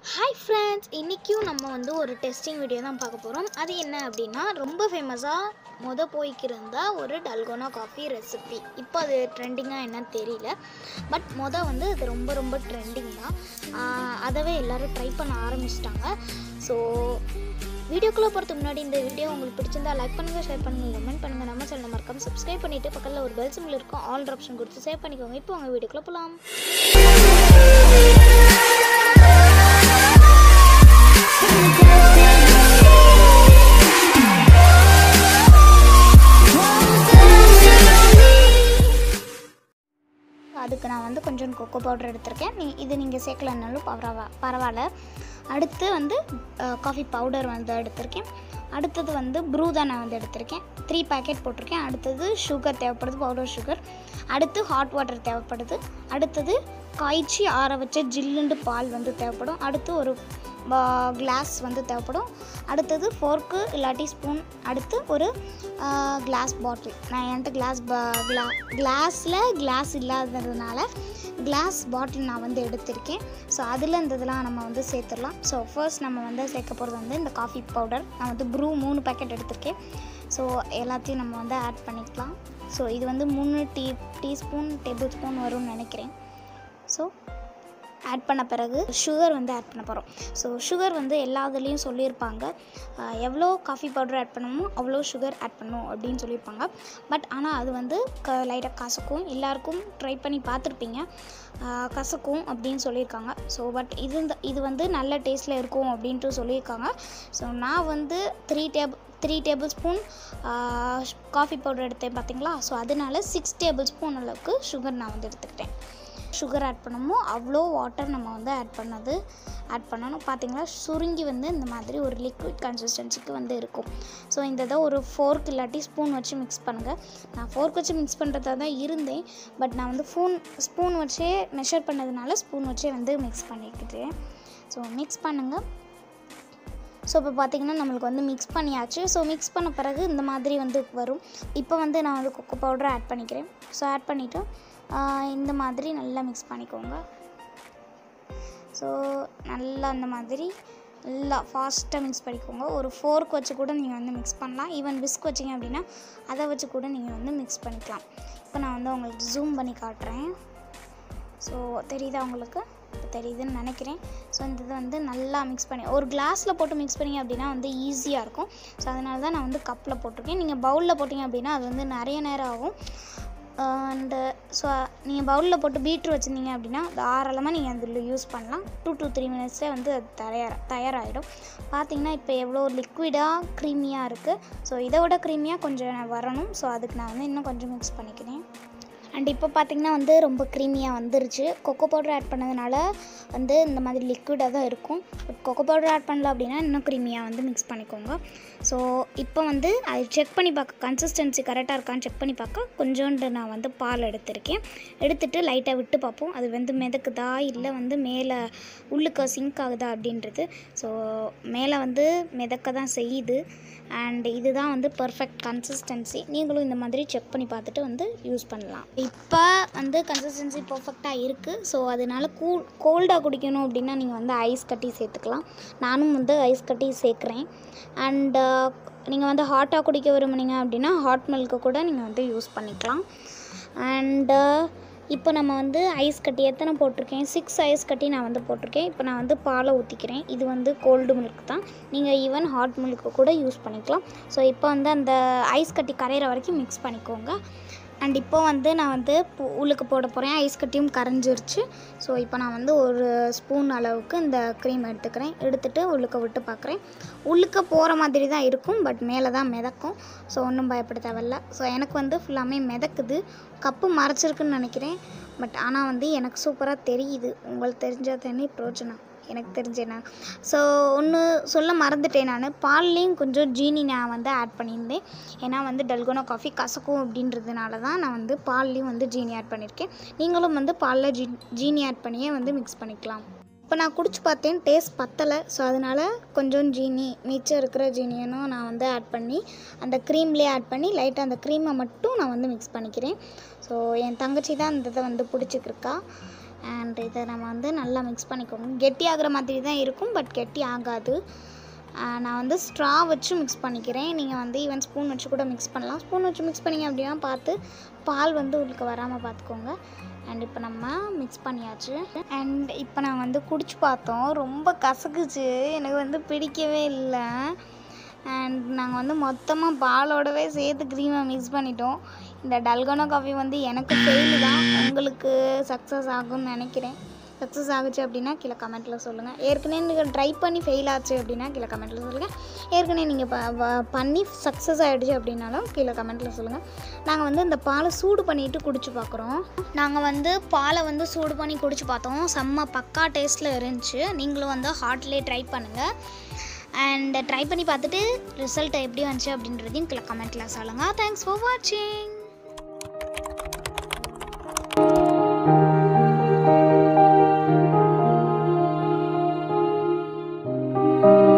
hi friends இன்றைக்கும் நம்ம வந்து ஒரு டெஸ்டிங் வீடியோ தான் பார்க்க போகிறோம் அது என்ன அப்படின்னா ரொம்ப ஃபேமஸாக மொத போய்க்கிருந்த ஒரு டல்கோனா காஃபி ரெசிபி இப்போ அது ட்ரெண்டிங்காக என்னன்னு தெரியல பட் மொத வந்து அது ரொம்ப ரொம்ப ட்ரெண்டிங் தான் ஆஹ் அதவே எல்லோரும் ட்ரை பண்ண ஆரம்பிச்சிட்டாங்க ஸோ வீடியோக்குள்ளே போகிறதுக்கு முன்னாடி இந்த வீடியோ உங்களுக்கு பிடிச்சிருந்தா லைக் பண்ணுங்கள் ஷேர் பண்ணுங்கள் கமெண்ட் பண்ணுங்கள் நம்ம சேனல் மறக்காம சப்ஸ்கிரைப் பண்ணிவிட்டு பக்கத்தில் ஒரு பெல் சிம்பிள் இருக்கும் ஆல் ஆப்ஷன் கொடுத்து சேவ் பண்ணிக்கோங்க இப்போ உங்கள் வீடியோக்குள்ளே போகலாம் அதுக்கு நான் வந்து கொஞ்சம் கொக்கோ பவுடர் எடுத்திருக்கேன் நீ இது நீங்கள் சேர்க்கலனாலும் பரவா பரவாயில்ல அடுத்து வந்து காஃபி பவுடர் வந்து எடுத்திருக்கேன் அடுத்தது வந்து ப்ரூ தான் நான் வந்து எடுத்திருக்கேன் த்ரீ பேக்கெட் போட்டிருக்கேன் அடுத்தது சுகர் தேவைப்படுது பவுடர் சுகர் அடுத்து ஹாட் வாட்டர் தேவைப்படுது அடுத்தது காய்ச்சி ஆற வச்ச ஜில்லுண்டு பால் வந்து தேவைப்படும் அடுத்து ஒரு கிளாஸ் வந்து தேவைப்படும் அடுத்தது ஃபோர்க்கு இல்லாட்டி ஸ்பூன் அடுத்து ஒரு கிளாஸ் பாட்டில் நான் என்கிட்ட கிளாஸ் கிளா கிளாஸில் கிளாஸ் இல்லாததுனால கிளாஸ் பாட்டில் நான் வந்து எடுத்திருக்கேன் ஸோ அதில் இந்த இதெல்லாம் நம்ம வந்து சேர்த்துடலாம் ஸோ ஃபர்ஸ்ட் நம்ம வந்து சேர்க்க போகிறது வந்து இந்த காஃபி பவுடர் நான் வந்து ப்ரூ மூணு பேக்கெட் எடுத்திருக்கேன் ஸோ எல்லாத்தையும் நம்ம வந்து ஆட் பண்ணிக்கலாம் ஸோ இது வந்து மூணு டீ டீஸ்பூன் டேபிள் ஸ்பூன் வரும்னு நினைக்கிறேன் ஸோ ஆட் பண்ண பிறகு சுகர் வந்து ஆட் பண்ண போகிறோம் ஸோ சுகர் வந்து எல்லா இதுலேயும் சொல்லியிருப்பாங்க ஆஹ் எவ்வளோ காஃபி பவுடர் ஆட் பண்ணணுமோ அவ்வளோ சுகர் ஆட் பண்ணணும் அப்படின்னு சொல்லியிருப்பாங்க பட் ஆனால் அது வந்து க லைட்டாக கசக்கும் எல்லாருக்கும் ட்ரை பண்ணி பார்த்துருப்பீங்க ஆஹ் கசக்கும் அப்படின்னு சொல்லியிருக்காங்க ஸோ பட் இது இந்த இது வந்து நல்ல டேஸ்ட்டில் இருக்கும் அப்படின்ட்டு சொல்லியிருக்காங்க ஸோ நான் வந்து three table three tablespoon coffee powder எடுத்தேன் பார்த்தீங்களா ஸோ அதனால சிக்ஸ் டேபிள் ஸ்பூன் அளவுக்கு சுகர் நான் வந்து எடுத்துக்கிட்டேன் சுகர் ஆட் பண்ணமோ அவ்வளோ வாட்டர் நம்ம வந்து ஆட் பண்ணது ஆட் பண்ணணும் பார்த்தீங்களா சுருங்கி வந்து இந்த மாதிரி ஒரு லிக்விட் கன்சிஸ்டன்சிக்கு வந்து இருக்கும் ஸோ இந்த இதை ஒரு ஃபோர்க் இல்லாட்டி ஸ்பூன் வச்சு மிக்ஸ் பண்ணுங்கள் நான் ஃபோர்க் வச்சு மிக்ஸ் பண்ணுறதா தான் இருந்தேன் பட் நான் வந்து ஃபோன் ஸ்பூன் வச்சே மெஷர் பண்ணதுனால ஸ்பூன் வச்சே வந்து மிக்ஸ் பண்ணிக்கிட்டேன் ஸோ மிக்ஸ் பண்ணுங்கள் ஸோ இப்போ பார்த்தீங்கன்னா நம்மளுக்கு வந்து மிக்ஸ் பண்ணியாச்சு ஸோ மிக்ஸ் பண்ண பிறகு இந்த மாதிரி வந்து வரும் இப்போ வந்து நான் வந்து கொக்கோ பவுடர் ஆட் பண்ணிக்கிறேன் ஸோ ஆட் பண்ணிவிட்டு இந்த மாதிரி நல்லா மிக்ஸ் பண்ணிக்கோங்க ஸோ நல்லா அந்த மாதிரி நல்லா ஃபாஸ்ட்டாக மிக்ஸ் பண்ணிக்கோங்க ஒரு ஃபோர்க் வச்சு கூட நீங்கள் வந்து மிக்ஸ் பண்ணலாம் ஈவன் விஸ்க் வச்சிங்க அப்படின்னா அதை வச்சு கூட நீங்கள் வந்து மிக்ஸ் பண்ணிக்கலாம் இப்போ நான் வந்து உங்களுக்கு ஜூம் பண்ணி காட்டுறேன் ஸோ தெரியுதா உங்களுக்கு இப்போ தெரியுதுன்னு நினைக்கிறேன் ஸோ இந்த இது வந்து நல்லா மிக்ஸ் பண்ணி ஒரு கிளாஸில் போட்டு மிக்ஸ் பண்ணிங்க அப்படின்னா வந்து ஈஸியாக இருக்கும் ஸோ அதனால தான் நான் வந்து கப்பில் போட்டிருக்கேன் நீங்கள் பவுலில் போட்டிங்க அப்படின்னா அது வந்து நிறைய நேரம் ஆகும் அண்டு ஸோ நீங்கள் பவுலில் போட்டு பீட்ரு வச்சுருந்தீங்க அப்படின்னா தாராளமாக நீங்கள் அதில் யூஸ் பண்ணலாம் டூ டு த்ரீ மினிட்ஸ்லேயே வந்து அது தயார் தயாராகிடும் பார்த்தீங்கன்னா இப்போ எவ்வளோ லிக்விடாக க்ரீமியாக இருக்குது ஸோ இதை விட க்ரீமியாக கொஞ்சம் வரணும் ஸோ அதுக்கு நான் வந்து இன்னும் கொஞ்சம் மிக்ஸ் பண்ணிக்கிறேன் அண்ட் இப்போ பார்த்திங்கன்னா வந்து ரொம்ப க்ரீமியாக வந்துருச்சு கொக்கோ பவுடர் ஆட் பண்ணதுனால வந்து இந்த மாதிரி லிக்விடாக தான் இருக்கும் பட் கொக்கோ பவுடர் ஆட் பண்ணல அப்படின்னா இன்னும் க்ரீமியாக வந்து மிக்ஸ் பண்ணிக்கோங்க ஸோ இப்போ வந்து அது செக் பண்ணி பார்க்க கன்சிஸ்டன்சி கரெக்டாக இருக்கான்னு செக் பண்ணி பார்க்க கொஞ்சோண்டு நான் வந்து பால் எடுத்திருக்கேன் எடுத்துகிட்டு லைட்டாக விட்டு பார்ப்போம் அது வந்து மிதக்குதா இல்லை வந்து மேலே உள்ளுக்க சிங்க் ஆகுதா அப்படின்றது ஸோ மேலே வந்து மிதக்க தான் செய்யுது அண்ட் இதுதான் வந்து பர்ஃபெக்ட் கன்சிஸ்டன்சி நீங்களும் இந்த மாதிரி செக் பண்ணி பார்த்துட்டு வந்து யூஸ் பண்ணலாம் இப்போ வந்து கன்சிஸ்டன்சி பர்ஃபெக்டாக இருக்குது ஸோ அதனால கூல் கோல்டாக குடிக்கணும் அப்படின்னா நீங்கள் வந்து ஐஸ் கட்டி சேர்த்துக்கலாம் நானும் வந்து ஐஸ் கட்டி சேர்க்குறேன் அண்டு நீங்கள் வந்து ஹாட்டாக குடிக்க விரும்புனீங்க அப்படின்னா ஹாட் மில்க்கு கூட நீங்கள் வந்து யூஸ் பண்ணிக்கலாம் அண்டு இப்போ நம்ம வந்து ஐஸ் கட்டி எத்தனை போட்டிருக்கேன் சிக்ஸ் ஐஸ் கட்டி நான் வந்து போட்டிருக்கேன் இப்போ நான் வந்து பாலை ஊற்றிக்கிறேன் இது வந்து கோல்டு மில்க் தான் நீங்கள் ஈவன் ஹாட் மில்க்கு கூட யூஸ் பண்ணிக்கலாம் ஸோ இப்போ வந்து அந்த ஐஸ் கட்டி கரையிற வரைக்கும் மிக்ஸ் பண்ணிக்கோங்க அண்ட் இப்போ வந்து நான் வந்து பு- உள்ளுக்கு போட போகிறேன் ஐஸ் கட்டியும் கரைஞ்சிருச்சு ஸோ இப்போ நான் வந்து ஒரு ஸ்பூன் அளவுக்கு இந்த க்ரீம் எடுத்துக்கிறேன் எடுத்துகிட்டு உள்ளுக்க விட்டு பார்க்குறேன் உள்ளுக்க போகிற மாதிரி தான் இருக்கும் பட் மேலே தான் மிதக்கும் ஸோ ஒன்றும் பயப்பட தேவையில்ல ஸோ எனக்கு வந்து ஃபுல்லாமே மிதக்குது கப்பு மறைச்சிருக்குன்னு நினைக்கிறேன் பட் ஆனால் வந்து எனக்கு சூப்பராக தெரியுது உங்களுக்கு தெரிஞ்சா தானே பிரோஜனம் எனக்கு தெரிஞ்சேனா ஸோ ஒன்று சொல்ல மறந்துட்டேன் நான் பால்லேயும் கொஞ்சம் ஜீனி நான் வந்து ஆட் பண்ணியிருந்தேன் ஏன்னா வந்து டல்கோனா காஃபி கசக்கும் அப்படின்றதுனால தான் நான் வந்து பால்லேயும் வந்து ஜீனி ஆட் பண்ணியிருக்கேன் நீங்களும் வந்து பாலில் ஜீ ஜீனி ஆட் பண்ணியே வந்து மிக்ஸ் பண்ணிக்கலாம் இப்போ நான் குடிச்சு பார்த்தேன் டேஸ்ட் பத்தலை ஸோ அதனால் கொஞ்சம் ஜீனி மிச்சம் இருக்கிற ஜீனியனும் நான் வந்து ஆட் பண்ணி அந்த க்ரீம்லேயே ஆட் பண்ணி லைட்டாக அந்த க்ரீமை மட்டும் நான் வந்து மிக்ஸ் பண்ணிக்கிறேன் ஸோ என் தங்கச்சி தான் இந்த இதை வந்து பிடிச்சிக்கிருக்கா அண்ட் இதை நம்ம வந்து நல்லா மிக்ஸ் பண்ணிக்கோங்க கெட்டி ஆகிற மாதிரி தான் இருக்கும் பட் கெட்டி ஆகாது ஆஹ் நான் வந்து ஸ்ட்ரா வச்சு மிக்ஸ் பண்ணிக்கிறேன் நீங்கள் வந்து ஈவன் ஸ்பூன் வச்சு கூட மிக்ஸ் பண்ணலாம் ஸ்பூன் வச்சு மிக்ஸ் பண்ணிங்க அப்படின்னா பார்த்து பால் வந்து உங்களுக்கு வராமல் பார்த்துக்கோங்க அண்ட் இப்போ நம்ம மிக்ஸ் பண்ணியாச்சு அண்ட் இப்போ நான் வந்து குடிச்சு பார்த்தோம் ரொம்ப கசக்குச்சு எனக்கு வந்து பிடிக்கவே இல்லை அண்ட் நாங்கள் வந்து மொத்தமாக பாலோடவே சேர்த்து க்ரீமை மிக்ஸ் பண்ணிட்டோம் இந்த டல்கோனா காஃபி வந்து எனக்கு ஃபெயிலு தான் உங்களுக்கு சக்ஸஸ் ஆகும்னு நினைக்கிறேன் சக்ஸஸ் ஆகுச்சு அப்படின்னா கீழே கமெண்ட்டில் சொல்லுங்கள் ஏற்கனவே நீங்கள் ட்ரை பண்ணி ஃபெயில் ஆச்சு அப்படின்னா கீழே கமெண்ட்டில் சொல்லுங்கள் ஏற்கனவே நீங்கள் ப வ- பண்ணி சக்ஸஸ் ஆகிடுச்சு அப்படின்னாலும் கீழே கமெண்ட்டில் சொல்லுங்கள் நாங்கள் வந்து இந்த பாலை சூடு பண்ணிட்டு குடிச்சு பார்க்குறோம் நாங்கள் வந்து பாலை வந்து சூடு பண்ணி குடிச்சு பார்த்தோம் செம்ம பக்கா டேஸ்ட்டில் இருந்துச்சு நீங்களும் வந்து ஹாட்லேயே ட்ரை பண்ணுங்கள் அண்ட் ட்ரை பண்ணி பார்த்துட்டு ரிசல்ட் எப்படி வந்துச்சு அப்படின்றதையும் கீழே கமெண்ட்டில் சொல்லுங்கள் தேங்க்ஸ் ஃபார் வாட்சிங் thank you